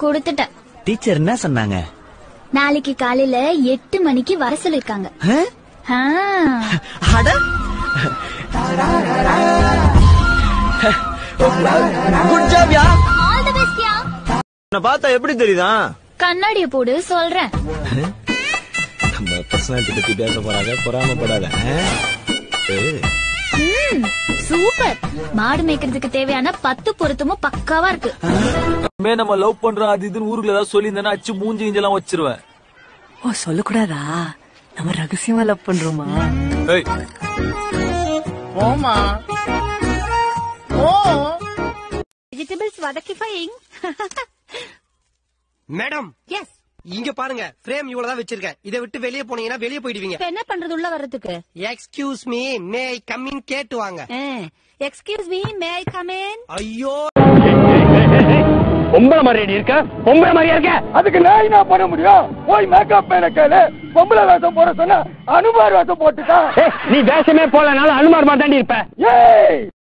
கொடுத்துட்டேன் டீச்சர் என்ன சொன்னாங்க நாளைக்கு காலையில எட்டு மணிக்கு வர சொல்லிருக்காங்க ஆ? ஆ, அட good job yeah all the best yeah. நான் பார்த்தா எப்படி தெரியுதா கண்ணாடிய போடு சொல்றேன் நம்ம பர்சனாலிட்டி பத்தி பேச போறாங்க பொறாமப்படாத ஆ? ஏய், ம், சூப்பர் மாடு மேய்க்கிறதுக்கு தேவையான பத்து பொருத்தமும் பக்காவா இருக்கு இனிமே நம்ம லவ் பண்றோம் அது இதுன்னு ஊருக்குள்ள ஏதாவது சொல்லி அச்சு மூஞ்சி கிஞ்செல்லாம் வச்சிருவேன் ஓ சொல்லக்கூடாதா நம்ம ரகசியமா லவ் பண்றோமா ஏய் போமா ஓ வெஜிடபிள்ஸ் வதக்கிஃபைங் மேடம் எஸ் இங்க பாருங்க ஃப்ரேம் இவ்வளவுதான் வச்சிருக்கேன் இதை விட்டு வெளியே போனீங்கன்னா வெளியே போயிடுவீங்க இப்ப என்ன பண்றது உள்ள வர்றதுக்கு excuse me may I come in கேட்டு வாங்க excuse me may I come in ஐயோ பொம்பளை மாதிரியா இருக்க பொம்பளை மாதிரியா இருக்க அதுக்கு நான் என்ன பண்ண முடியும் போய் மேக்கப் மேல கேளு பொம்பளை வேஷம் போட சொன்னா அனுமார் வேஷம் போட்டுட்டான் நீ வேஷமே போலனாலும் அனுமார் மாதிரி தாண்டி இருப்ப ஏய்